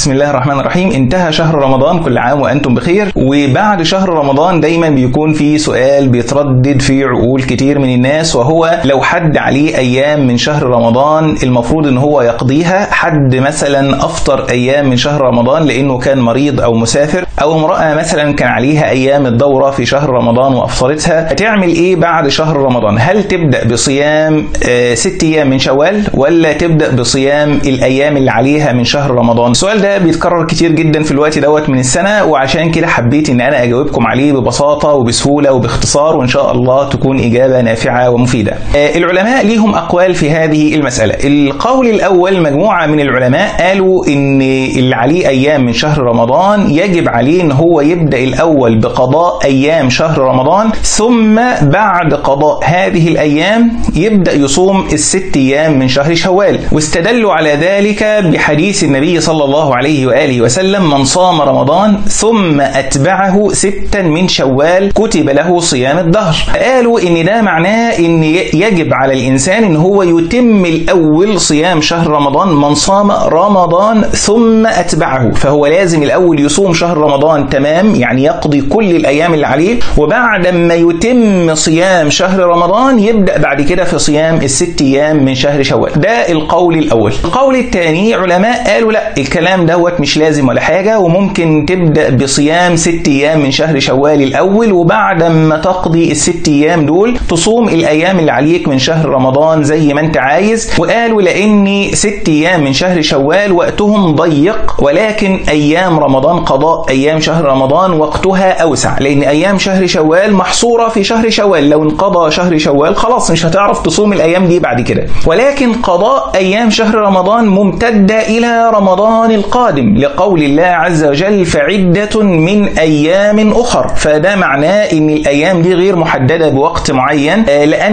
بسم الله الرحمن الرحيم انتهى شهر رمضان كل عام وانتم بخير وبعد شهر رمضان دايما بيكون في سؤال بيتردد في عقول كتير من الناس وهو لو حد عليه ايام من شهر رمضان المفروض ان هو يقضيها حد مثلا افطر ايام من شهر رمضان لانه كان مريض او مسافر او امراه مثلا كان عليها ايام الدوره في شهر رمضان وافطرتها هتعمل ايه بعد شهر رمضان هل تبدا بصيام آه ست ايام من شوال ولا تبدا بصيام الايام اللي عليها من شهر رمضان السؤال ده بيتكرر كتير جدا في الوقت دوت من السنه وعشان كده حبيت ان انا اجاوبكم عليه ببساطه وبسهوله وباختصار وان شاء الله تكون اجابه نافعه ومفيده. آه العلماء ليهم اقوال في هذه المساله. القول الاول مجموعه من العلماء قالوا ان اللي عليه ايام من شهر رمضان يجب عليه ان هو يبدا الاول بقضاء ايام شهر رمضان ثم بعد قضاء هذه الايام يبدا يصوم الست ايام من شهر شوال واستدلوا على ذلك بحديث النبي صلى الله عليه واله وسلم من صام رمضان ثم اتبعه ستا من شوال كتب له صيام الدهر قالوا ان ده معناه ان يجب على الانسان ان هو يتم الاول صيام شهر رمضان من صام رمضان ثم اتبعه فهو لازم الاول يصوم شهر رمضان تمام يعني يقضي كل الايام اللي عليه وبعد ما يتم صيام شهر رمضان يبدا بعد كده في صيام الست ايام من شهر شوال ده القول الاول القول الثاني علماء قالوا لا الكلام دوت مش لازم ولا حاجه وممكن تبدا بصيام ست ايام من شهر شوال الاول وبعد ما تقضي الست ايام دول تصوم الايام اللي عليك من شهر رمضان زي ما انت عايز وقالوا لان ست ايام من شهر شوال وقتهم ضيق ولكن ايام رمضان قضاء ايام شهر رمضان وقتها اوسع لان ايام شهر شوال محصوره في شهر شوال لو انقضى شهر شوال خلاص مش هتعرف تصوم الايام دي بعد كده ولكن قضاء ايام شهر رمضان ممتده الى رمضان القادم لقول الله عز وجل فعده من ايام اخر فده معناه ان الايام دي غير محدده بوقت معين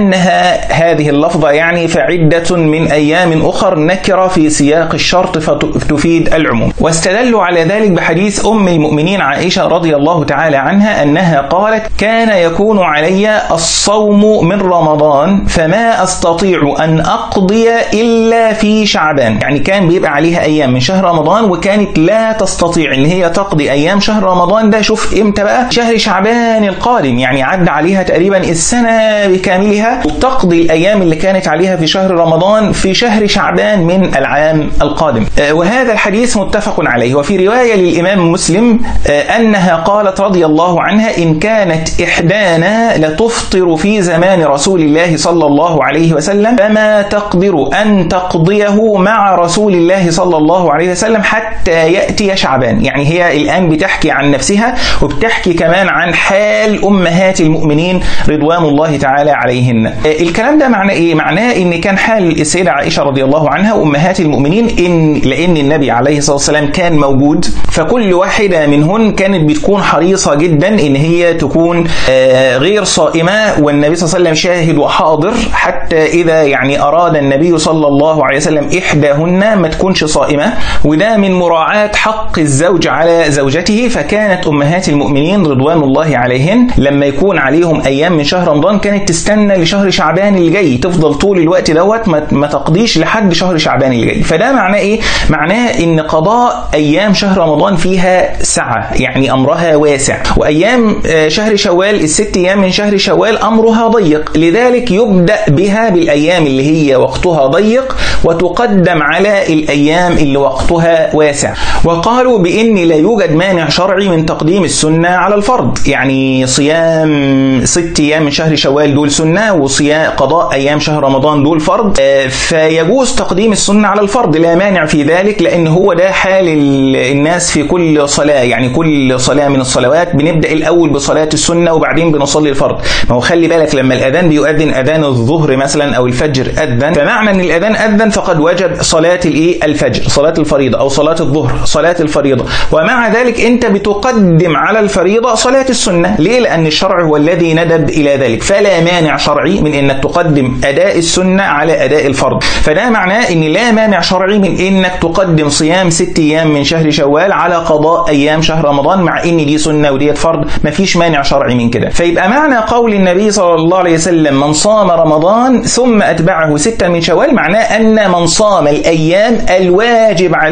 لانها هذه اللفظه يعني فعده من ايام اخر نكره في سياق الشرط فتفيد العموم واستدلوا على ذلك بحديث ام المؤمنين عائشه رضي الله تعالى عنها انها قالت كان يكون علي الصوم من رمضان فما استطيع ان اقضي الا في شعبان يعني كان بيبقى عليها ايام من شهر رمضان وكانت لا تستطيع ان هي تقضي ايام شهر رمضان ده شوف امتى بقى شهر شعبان القادم يعني عدى عليها تقريبا السنه بكاملها وتقضي الايام اللي كانت عليها في شهر رمضان في شهر شعبان من العام القادم وهذا الحديث متفق عليه وفي روايه للامام مسلم انها قالت رضي الله عنها ان كانت احدانا لتفطر في زمان رسول الله صلى الله عليه وسلم فما تقدر ان تقضيه مع رسول الله صلى الله عليه وسلم حتى ياتي شعبان يعني هي الان بتحكي عن نفسها وبتحكي كمان عن حال امهات المؤمنين رضوان الله تعالى عليهن الكلام ده معناه ايه معناه ان كان حال السيده عائشه رضي الله عنها وامهات المؤمنين ان لان النبي عليه الصلاه والسلام كان موجود فكل واحده منهن كانت بتكون حريصه جدا ان هي تكون غير صائمه والنبي صلى الله عليه وسلم شاهد وحاضر حتى اذا يعني اراد النبي صلى الله عليه وسلم احداهن ما تكونش صائمه وده من مراعاه حق الزوج على زوجته فكانت امهات المؤمنين رضوان الله عليهن لما يكون عليهم ايام من شهر رمضان كانت تستنى لشهر شعبان اللي جاي تفضل طول الوقت دوت ما تقضيش لحد شهر شعبان اللي جاي فده معناه ايه معناه ان قضاء ايام شهر رمضان فيها سعه يعني امرها واسع وايام شهر شوال الست ايام من شهر شوال امرها ضيق لذلك يبدا بها بالايام اللي هي وقتها ضيق وتقدم على الايام اللي وقتها واسع وقالوا بان لا يوجد مانع شرعي من تقديم السنه على الفرض يعني صيام ست ايام من شهر شوال دول سنه وصيام قضاء ايام شهر رمضان دول فرض فيجوز تقديم السنه على الفرض لا مانع في ذلك لان هو ده حال الناس في كل صلاه يعني كل صلاه من الصلوات بنبدا الاول بصلاه السنه وبعدين بنصلي الفرض ما هو خلي بالك لما الاذان بيؤذن اذان الظهر مثلا او الفجر اذن فمعنى ان الاذان اذن فقد وجب صلاه الايه الفجر صلاه الفريضه او صلاه الظهر صلاه الفريضه ومع ذلك انت بتقدم على الفريضه صلاه السنه ليه لان الشرع هو الذي ندب الى ذلك فلا مانع شرعي من انك تقدم اداء السنه على اداء الفرض فده معناه ان لا مانع شرعي من انك تقدم صيام ست ايام من شهر شوال على قضاء ايام شهر رمضان مع ان دي سنه وديت فرض مفيش مانع شرعي من كده فيبقى معنى قول النبي صلى الله عليه وسلم من صام رمضان ثم اتبعه ستا من شوال معناه ان من صام الايام الواجب عليه صيام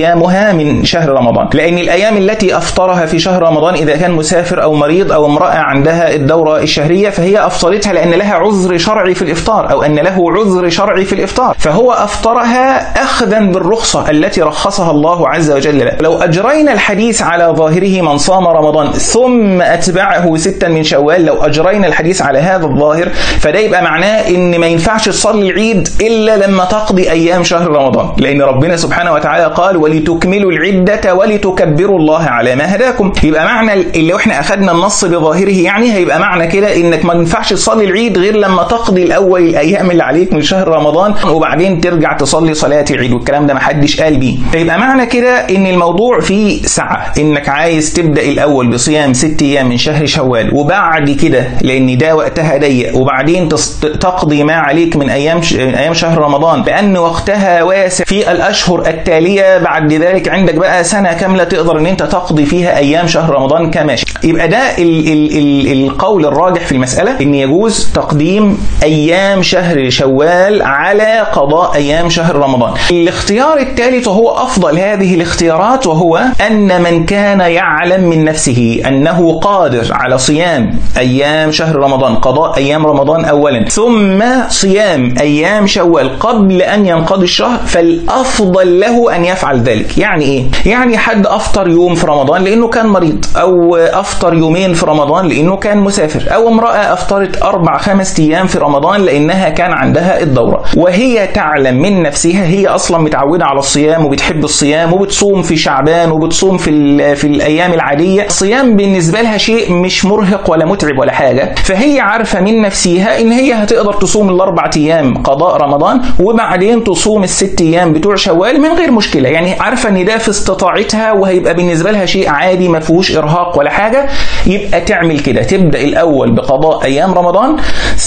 صيامها من شهر رمضان لأن الأيام التي أفطرها في شهر رمضان إذا كان مسافر أو مريض أو امرأة عندها الدورة الشهرية فهي أفطرتها لأن لها عذر شرعي في الإفطار أو أن له عذر شرعي في الإفطار فهو أفطرها أخذا بالرخصة التي رخصها الله عز وجل له لو أجرينا الحديث على ظاهره من صام رمضان ثم أتبعه ستا من شوال لو أجرينا الحديث على هذا الظاهر فده يبقى معناه إن ما ينفعش تصلي العيد إلا لما تقضي أيام شهر رمضان لأن ربنا سبحانه وتعالى قال ولتكملوا العدة ولتكبروا الله على ما هداكم يبقى معنى اللي احنا أخذنا النص بظاهره يعني هيبقى معنى كده إنك ما ينفعش تصلي العيد غير لما تقضي الأول الأيام اللي عليك من شهر رمضان وبعدين ترجع تصلي صلاة العيد والكلام ده ما حدش قال بيه فيبقى معنى كده إن الموضوع فيه سعة إنك عايز تبدأ الأول بصيام ست أيام من شهر شوال وبعد كده لأن ده وقتها ضيق وبعدين تقضي ما عليك من أيام من أيام شهر رمضان لأن وقتها واسع في الأشهر التالية بعد ذلك عندك بقى سنة كاملة تقدر إن أنت تقضي فيها أيام شهر رمضان كماشي يبقى ده ال ال ال القول الراجح في المسألة إن يجوز تقديم أيام شهر شوال على قضاء أيام شهر رمضان الاختيار الثالث وهو أفضل هذه الاختيارات وهو أن من كان يعلم من نفسه أنه قادر على صيام أيام شهر رمضان قضاء أيام رمضان أولا ثم صيام أيام شوال قبل أن ينقضي الشهر فالأفضل له أن يفعل ذلك يعني إيه؟ يعني حد أفطر يوم في رمضان لأنه كان مريض أو أفطر يومين في رمضان لأنه كان مسافر أو امرأة أفطرت أربع خمس أيام في رمضان لأنها كان عندها الدورة وهي تعلم من نفسها هي أصلا متعودة على الصيام وبتحب الصيام وبتصوم في شعبان وبتصوم في, في الأيام العادية الصيام بالنسبة لها شيء مش مرهق ولا متعب ولا حاجة فهي عارفة من نفسها إن هي هتقدر تصوم الأربع أيام قضاء رمضان وبعدين تصوم الست أيام بتوع شوال من غير مشكلة يعني عارفة إن ده في استطاعتها وهيبقى بالنسبة لها شيء عادي ما فيهوش إرهاق ولا حاجة يبقى تعمل كده تبدأ الأول بقضاء أيام رمضان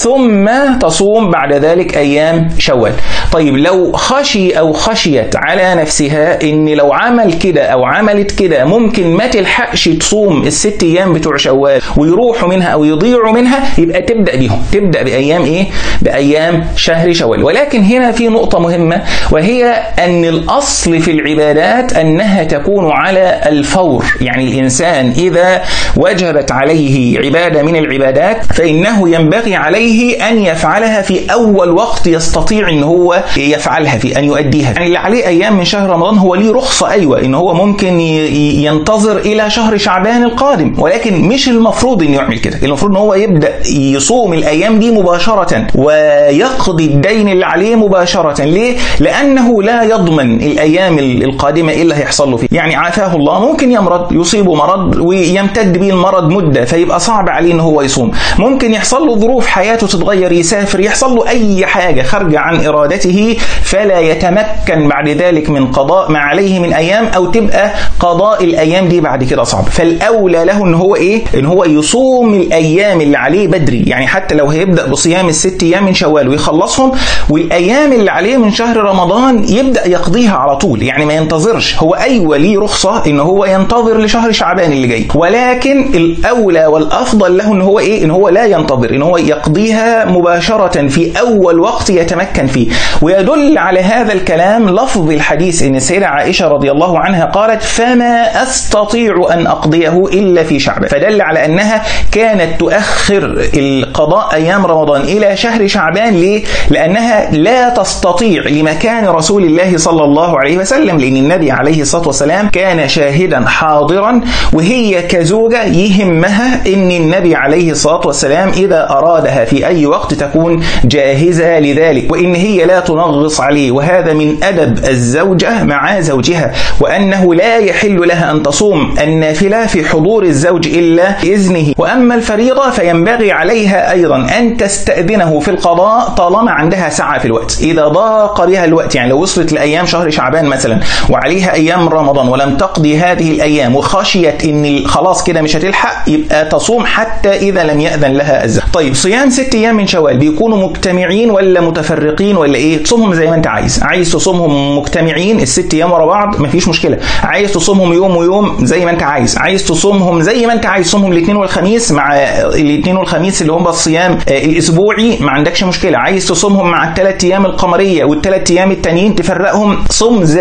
ثم تصوم بعد ذلك أيام شوال طيب لو خشي أو خشيت على نفسها إن لو عمل كده أو عملت كده ممكن ما تلحقش تصوم الست أيام بتوع شوال ويروحوا منها أو يضيعوا منها يبقى تبدأ بيهم تبدأ بأيام إيه؟ بأيام شهر شوال ولكن هنا في نقطة مهمة وهي أن الأصل في العبادات أنها تكون على الفور يعني الإنسان إذا وجبت عليه عبادة من العبادات فإنه ينبغي عليه أن يفعلها في أول وقت يستطيع أن هو يفعلها في أن يؤديها يعني اللي عليه أيام من شهر رمضان هو ليه رخصة أيوة أن هو ممكن ينتظر إلى شهر شعبان القادم ولكن مش المفروض أن يعمل كده المفروض أن هو يبدأ يصوم الأيام دي مباشرة ويقضي الدين اللي عليه مباشرة ليه؟ لأنه لا يضمن الأيام القادمة إيه اللي هيحصل له فيه يعني عافاه الله ممكن يمرض يصيبه مرض ويمتد به المرض مدة فيبقى صعب عليه ان هو يصوم ممكن يحصل له ظروف حياته تتغير يسافر يحصل له اي حاجة خارجة عن ارادته فلا يتمكن بعد ذلك من قضاء ما عليه من ايام او تبقى قضاء الايام دي بعد كده صعب فالاولى له ان هو ايه ان هو يصوم الايام اللي عليه بدري يعني حتى لو هيبدا بصيام الست ايام من شوال ويخلصهم والايام اللي عليه من شهر رمضان يبدا يقضيها على طول يعني ما ينتظرش هو ايوه ليه رخصه ان هو ينتظر لشهر شعبان اللي جاي ولكن الاولى والافضل له ان هو ايه ان هو لا ينتظر ان هو يقضيها مباشره في اول وقت يتمكن فيه ويدل على هذا الكلام لفظ الحديث ان السيده عائشه رضي الله عنها قالت فما استطيع ان اقضيه الا في شعبان فدل على انها كانت تؤخر القضاء ايام رمضان الى شهر شعبان ليه لانها لا تستطيع لمكان رسول الله صلى الله عليه وسلم لان النبي عليه الصلاه والسلام كان شاهدا حاضرا وهي كزوجه يهمها ان النبي عليه الصلاه والسلام اذا ارادها في اي وقت تكون جاهزه لذلك وان هي لا تنغص عليه وهذا من ادب الزوجه مع زوجها وانه لا يحل لها ان تصوم النافله في حضور الزوج الا باذنه واما الفريضه فينبغي عليها ايضا ان تستاذنه في القضاء طالما عندها سعه في الوقت اذا ضاق بها الوقت يعني لو وصلت لايام شهر شعبان مثلا وعليها ايام رمضان ولم تقضي هذه الايام وخشيت ان خلاص كده مش هتلحق يبقى تصوم حتى اذا لم ياذن لها الزوج طيب صيام ست ايام من شوال بيكونوا مجتمعين ولا متفرقين ولا ايه تصومهم زي ما انت عايز عايز تصومهم مجتمعين الست ايام ورا بعض مفيش مشكله عايز تصومهم يوم ويوم زي ما انت عايز عايز تصومهم زي ما انت عايز تصومهم الاثنين والخميس مع الاثنين والخميس اللي هم الصيام الاسبوعي ما عندكش مشكله عايز تصومهم مع الثلاث ايام القمريه والثلاث ايام التانيين تفرقهم صوم زي ما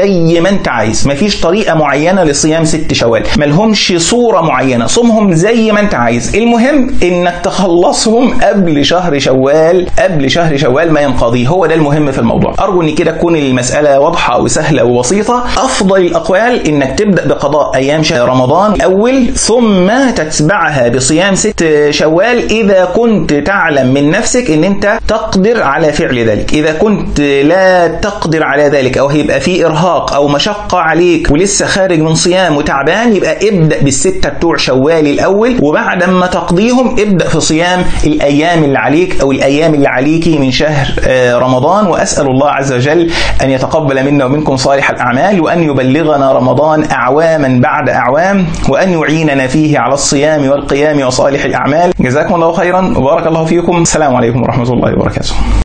ما انت عايز مفيش طريقه معينه لصيام ست شوال ملهمش صوره معينه صومهم زي ما انت عايز المهم انك تخلصهم قبل شهر شوال قبل شهر شوال ما ينقضي هو ده المهم في الموضوع ارجو ان كده تكون المساله واضحه وسهله وبسيطه افضل الاقوال انك تبدا بقضاء ايام شهر رمضان الاول ثم تتبعها بصيام ست شوال اذا كنت تعلم من نفسك ان انت تقدر على فعل ذلك اذا كنت لا تقدر على ذلك او هيبقى في ارهاق او مشقه عليك ولسه خارج من صيام وتعبان يبقى ابدا بالسته بتوع شوال الاول وبعد ما تقضيهم ابدا في صيام الايام اللي عليك او الايام اللي عليكي من شهر رمضان واسال الله عز وجل ان يتقبل منا ومنكم صالح الاعمال وان يبلغنا رمضان اعواما بعد اعوام وان يعيننا فيه على الصيام والقيام وصالح الاعمال جزاكم الله خيرا وبارك الله فيكم السلام عليكم ورحمه الله وبركاته